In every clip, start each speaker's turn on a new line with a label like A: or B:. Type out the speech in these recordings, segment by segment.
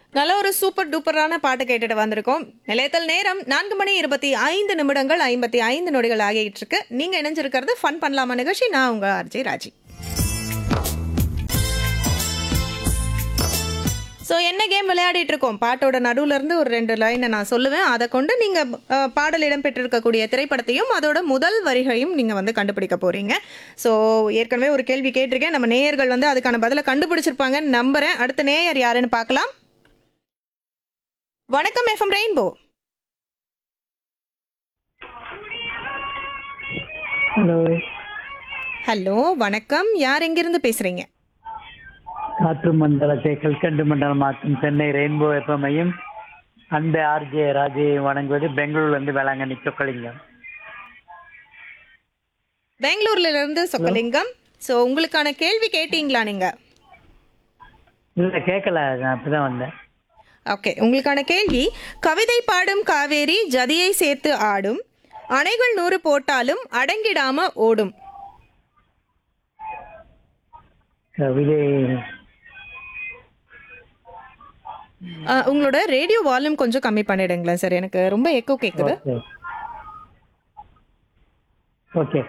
A: நல்ல ஒரு சூப்பர் டூப்பரான பாட்டு கேட்டுட்டு வந்திருக்கோம் நிலையத்தில் நேரம் நான்கு மணி இருபத்தி ஐந்து நிமிடங்கள் ஐம்பத்தி ஐந்து நொடிகள் ஆகிட்டு இருக்கு நீங்க இணைஞ்சிருக்கிறது ஃபன் பண்ணலாமா நிகழ்ச்சி நான் உங்க அர்ஜய் ராஜி ஸோ என்ன கேம் விளையாடிட்டு இருக்கோம் பாட்டோட நடுவுல இருந்து ஒரு ரெண்டு லைனை நான் சொல்லுவேன் அதை கொண்டு நீங்க அஹ், பாடல் இடம்பெற்றிருக்கக்கூடிய திரைப்படத்தையும் அதோட முதல் வரிகளையும் நீங்க வந்து கண்டுபிடிக்க போறீங்க ஸோ ஏற்கனவே ஒரு கேள்வி கேட்டிருக்கேன் நம்ம நேயர்கள் வந்து அதுக்கான பதிலை கண்டுபிடிச்சிருப்பாங்கன்னு நம்புறேன் அடுத்த நேயர் யாருன்னு பார்க்கலாம் வணக்கம் எஃப்எம் ரெயின்போ
B: ஹலோ
A: ஹலோ வணக்கம் யார் எங்கிருந்து பேசுறீங்க
B: காற்று மண்டலத்தை கல்கண்டு மண்டலமாக்கும் சென்னை ரெயின்போ எஃப்எம்ஐயும் அந்த ஆர்ஜே ராஜையை வணங்குவது பெங்களூர்ல இருந்து வேளாங்கண்ணி சொக்கலிங்கம்
A: பெங்களூர்ல இருந்து சொக்கலிங்கம் ஸோ உங்களுக்கான கேள்வி கேட்டீங்களா நீங்க
B: இல்லை கேட்கல நான் அப்பதான் வந்தேன்
A: ஓகே உங்களுக்கான கேள்வி கவிதை பாடும் காவேரி ஜதியை சேர்த்து ஆடும் அணைகள் நூறு போட்டாலும் அடங்கிடாம ஓடும்
B: கவிதை
A: அஹ், உங்களோட ரேடியோ வால்யூம் கொஞ்சம் கம்மி பண்ணிடுங்களேன் சார் எனக்கு ரொம்ப எக்கோ கேட்குது
B: ஓகே ஓகே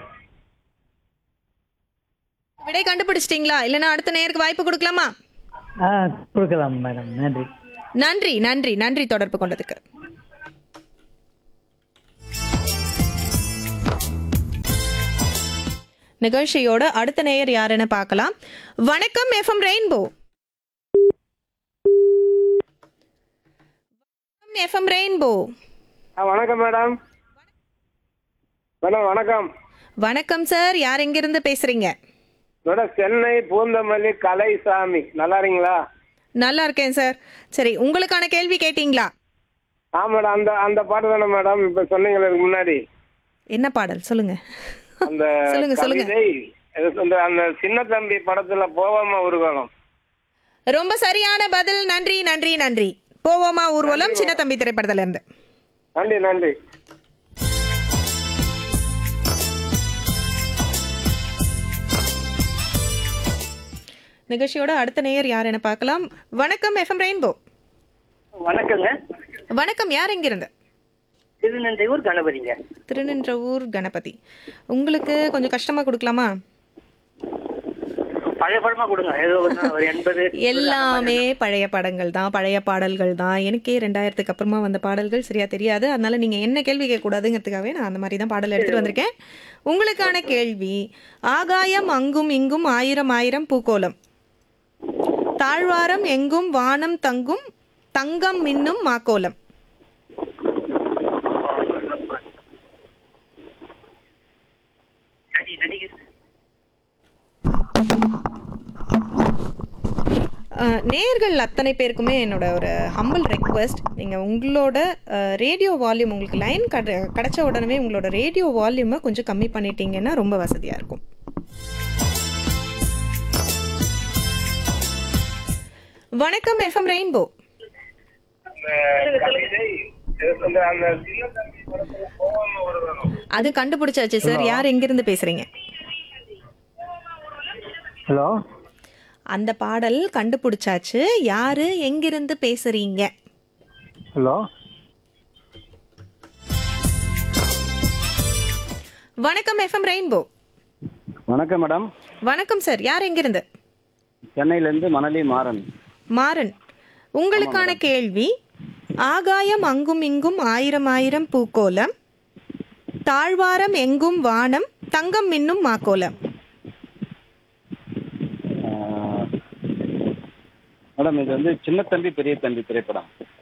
A: விடை கண்டுபிடிச்சிட்டிங்களா இல்லைன்னா அடுத்த நேருக்கு வாய்ப்பு கொடுக்கலாமா
B: ஆ கொடுக்கலாம் மேடம் நன்றி
A: நன்றி நன்றி நன்றி தொடர்பு கொண்டதுக்கு நிகழ்ச்சியோட அடுத்த நேயர் யாருன்னு பார்க்கலாம் வணக்கம் எஃப்எம் ரெயின்போ எஃப்எம் ரெயின்போ
C: ஆ வணக்கம் மேடம் மேடம் வணக்கம்
A: வணக்கம் சார் யார் எங்கிருந்து பேசுறீங்க
C: மேடம் சென்னை பூந்தமல்லி கலைசாமி நல்லா இருக்கீங்களா
A: நல்லா இருக்கேன் சார் சரி உங்களுக்கான கேள்வி கேட்டீங்களா
C: ஆ மேடம் அந்த அந்த பாட்டு தானே மேடம் இப்ப சொன்னீங்களே இதுக்கு முன்னாடி
A: என்ன பாடல் சொல்லுங்க
C: அந்த
A: சொல்லுங்க, சொல்லுங்க.
C: கவிதை இது அந்த அந்த சின்ன தம்பி படத்துல போவாம ஊர்வலம்
A: ரொம்ப சரியான பதில் நன்றி நன்றி நன்றி போவோமா ஊர்வலம் சின்ன தம்பி திரைப்படத்துல இருந்து
C: நன்றி நன்றி
A: நிகழ்ச்சியோட அடுத்த நேயர் யாருன்னு பார்க்கலாம் வணக்கம் எஃப்எம் ரெயின்போ
D: வணக்கங்க
A: வணக்கம் யார் எங்கிருந்து
D: திருநெல்வேலூர் கணபதிங்க
A: திருநின்றவூர் கணபதி உங்களுக்கு கொஞ்சம் கஷ்டமா கொடுக்கலாமா
D: பழைய படமா கொடுங்க ஏதோ ஒண்ணு ஒரு எண்பது
A: எல்லாமே பழைய படங்கள் தான் பழைய பாடல்கள் தான் எனக்கே ரெண்டாயிரத்துக்கு அப்புறமா வந்த பாடல்கள் சரியா தெரியாது அதனால நீங்க என்ன கேள்வி கேட்கக்கூடாதுங்கிறதுக்காகவே நான் அந்த மாதிரி தான் பாடல் எடுத்துட்டு வந்திருக்கேன் உங்களுக்கான கேள்வி ஆகாயம் அங்கும் இங்கும் ஆயிரம் ஆயிரம் பூக்கோலம் தாழ்வாரம் எங்கும் வானம் தங்கும் தங்கம் மின்னும் மாக்கோலம்
D: நடி நடிகர்
A: அஹ், நேயர்கள் அத்தனை பேருக்குமே என்னோட ஒரு ஹம்பிள் ரெக்வெஸ்ட் நீங்கள் உங்களோட ரேடியோ வால்யூம் உங்களுக்கு லைன் கட கிடச்ச உடனே உங்களோட ரேடியோ வால்யூமை கொஞ்சம் கம்மி பண்ணிட்டீங்கன்னா ரொம்ப வசதியாக இருக்கும் வணக்கம் எஃப்எம் ரெயின்போ
C: அந்த கவிதை இது அந்த அந்த சின்ன தம்பி படத்துல போவாம ஊர்வலம்
A: அது கண்டுபிடிச்சாச்சு சார் யார் எங்கிருந்து பேசுறீங்க
B: ஹலோ
A: அந்த பாடல் கண்டுபிடிச்சாச்சு யாரு எங்கிருந்து பேசுறீங்க
B: ஹலோ
A: வணக்கம் எஃப்எம் ரெயின்போ
E: வணக்கம் மேடம்
A: வணக்கம் சார் யார் எங்கிருந்து
E: சென்னையிலேருந்து மணலி மாறன்
A: மாறன் உங்களுக்கான கேள்வி ஆகாயம் அங்கும் இங்கும் ஆயிரம் ஆயிரம் பூக்கோலம் தாழ்வாரம் எங்கும் வானம் தங்கம் மின்னும் மாக்கோலம்
E: ஆஹ், மேடம் இது வந்து சின்ன தம்பி பெரிய தம்பி திரைப்படம்